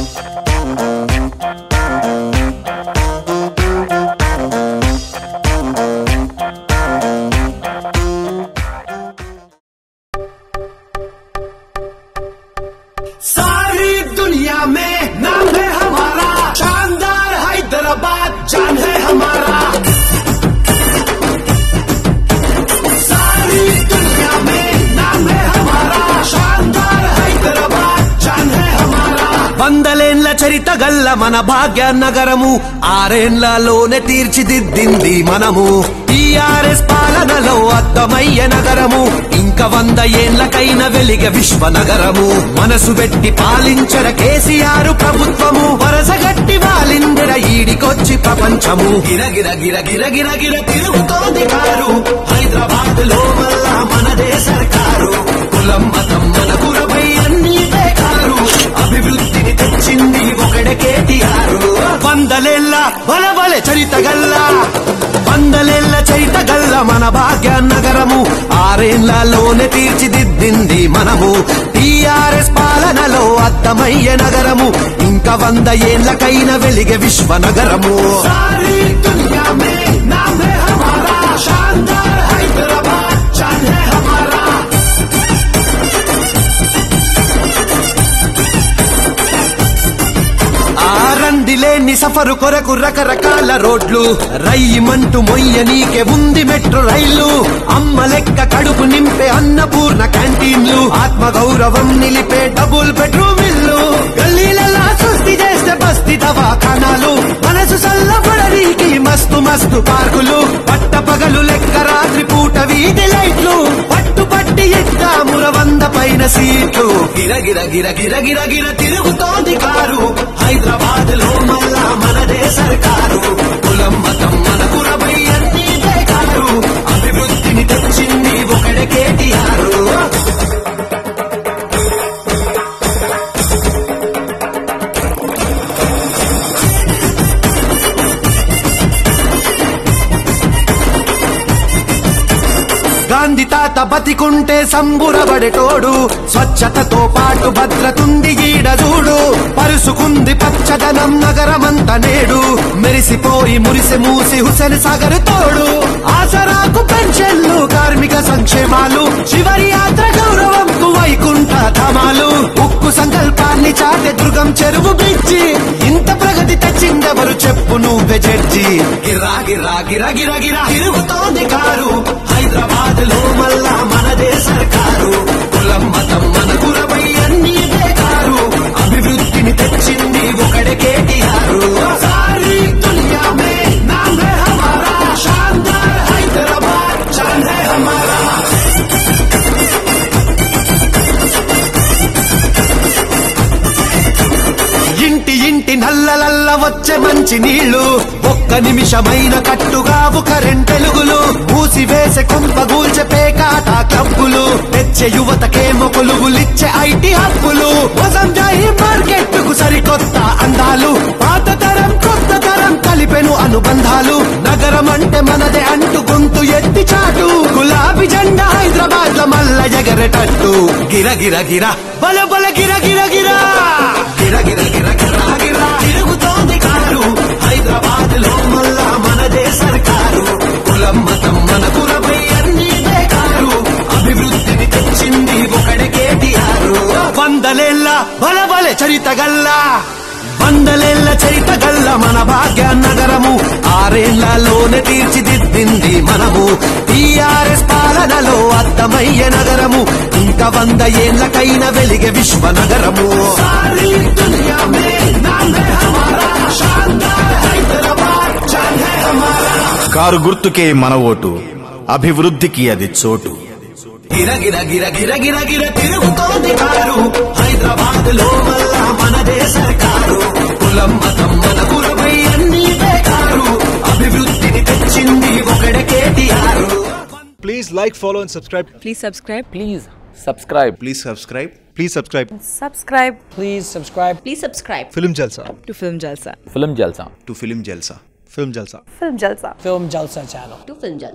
सारी दुनिया में नाम है हमारा शानदार हैदराबाद जान है हमारा सारी दुनिया में नाम है हमारा शानदार हैदराबाद जान है हमारा వందలేండ్ల చరిత గల్ల మన భాగ్య నగరము ఆరేండ్లలోనే తీర్చిదిద్దింది మనము టీఆర్ఎస్ పాలనలో అద్దమయ్య నగరము ఇంకా వంద ఏండ్లకైన వెలిగ విశ్వ నగరము మనసు పెట్టి పాలించర కేసీఆర్ ప్రభుత్వము వరసగట్టి వాలిందిర ఈడికొచ్చి ప్రపంచము గిరగిర గిర గిర గిర గిర తిరుగుతోంది కారు హైదరాబాద్ లో మళ్ళా మనదే సర్కారు కులం మతం మన కురపై అన్ని బేకారు అభివృద్ధిని తెచ్చింది ఒకడే కేటీఆర్ వందలేళ్ళ బలబలె చరిత గల్లా వందలేళ్ల చరిత గల్ల మన భాగ్య నగరము ఆరేళ్లలోనే తీర్చిదిద్దింది మనము టీఆర్ఎస్ పాలనలో అద్దమయ్య నగరము ఇంకా వంద ఏండ్లకైన వెలిగే విశ్వ నగరము సారీ దునియా మే నామ్ హై హమారా శానదార్ హైదరాబాద్ జాన్ హై హమారా ఆరంది లేని సఫరు కొరకు రకరకాల రోడ్లు రయ్యమంటూ మొయ్య నీకే ఉంది మెట్రో రైళ్లు అమ్మ లెక్క కడుపు నింపే అన్నపూర్ణ క్యాంటీన్లు ఆత్మ గౌరవం నిలిపే డబుల్ బెడ్రూమ్ ఇల్లు గల్లీలలా సృష్టి చేస్తే బస్తి దవాఖానాలు మనసు చల్లబడనీకి మస్తు మస్తు పార్కులు పట్ట పగలు లెక్క రాత్రి పూట వీధి లైట్లు పట్టు పట్టి ఎక్కాముర వంద పైన సీట్లు గిర గిర గిర గిర గిర గిర తిరుగుతోంది కారు హైదరాబాద్ లో మళ్ళా మనదే సర్కారు కులం మతం మన కురపై అన్ని కారు అభివృద్ధిని తెచ్చింది ఒకడే కేటీఆర్ గాంధీ తాత బతికుంటే సంబురబడేటోడు స్వచ్ఛతతో పాటు భద్రతుంది ఈడ చూడు పరుసుకుంది పచ్చదనం నగరమంత నేడు మెరిసిపోయి మురిసి మూసి హుసేన్ సాగర్ తోడు ఆసరాకు పెన్షన్లు కార్మిక సంక్షేమాలు చివరి యాత్ర గౌరవంకు వైకుంఠ ధామాలు ఉక్కు సంకల్పాన్ని చాటే దుర్గం చెరువు బ్రిడ్జి ఇంత ప్రగతి తెచ్చిందెవరు చెప్పు నువ్వే జడ్జి గిరా గిరా గిరా గిరా గిరా తిరుగుతోంది కారు హైదరాబాద్ లో మళ్ళా మనదే సర్కారు కులం మతం మన కులపై అన్ని కారు అభివృద్ధిని తెచ్చింది ఒకడే కేటీఆర్ సారీ దునియా మే నామ్ హై హమారా శానదార్ హైదరాబాద్ జాన్ హై హమారా ఇంటి ఇంటి నల్లలల్ల వచ్చే మంచి నీళ్లు ఒక్క నిమిషమైన కట్టుగావు కరెంటెలుగులు మూసివేసే కొంప గూల్చే పేకాట క్లబ్బులు తెచ్చే యువతకేమో కొలుగులిచ్చే ఐటీ హబ్బులు వసంజాయి మార్కెట్ కు సరికొత్త అందాలు పాత తరం కొత్త తరం కలిపెను అనుబంధాలు నగరం అంటే మనదే అంటూ గొంతు ఎత్తి చాటు గులాబీ జెండా హైదరాబాద్ లో మల్ల ఎగరేటట్టు గిర గిర గిర బల బల గిర గిర గిర గిర గిర గిర గిర గిర తిరుగుతోంది కారు హైదరాబాద్ లో మళ్ళా మనదే సర్కారు కులం మతం మన కులపై అన్ని కారు అభివృద్ధిని తెచ్చింది ఒకడే కేటీఆర్ వందలేళ్ళ బలబలె చరిత గల్లా వందలేళ్ల చరిత గల్ల మన భాగ్య నగరము ఆరేళ్లలోనే తీర్చిదిద్దింది మనము టీఆర్ఎస్ పాలనలో అద్దమయ్యే నగరము ఇంకా వంద ఏళ్లకైన వెలిగే విశ్వ నగరము సారీ దునియా మే నామ్ హై హమారా శానదార్ హైదరాబాద్ జాన్ హై హమారా కారు గుర్తుకే మన ఓటు అభివృద్ధికి అది చోటు గిర గిర గిర గిర గిర గిర తిరుగుతోంది కారు హైదరాబాద్ లో మళ్ళా మనదే సర్కారు కులం మతం మన కులపై అన్ని కారు అభివృద్ధిని తెచ్చింది ఒకడే KTR Please like, follow, and subscribe. Please subscribe. Please subscribe. Please subscribe Please subscribe. Subscribe Please subscribe Please subscribe Film Jalsa. to Film Jalsa. Film Jalsa. To film Jalsa Film Jalsa. Film Jalsa. Film Jalsa channel. To Film Jalsa.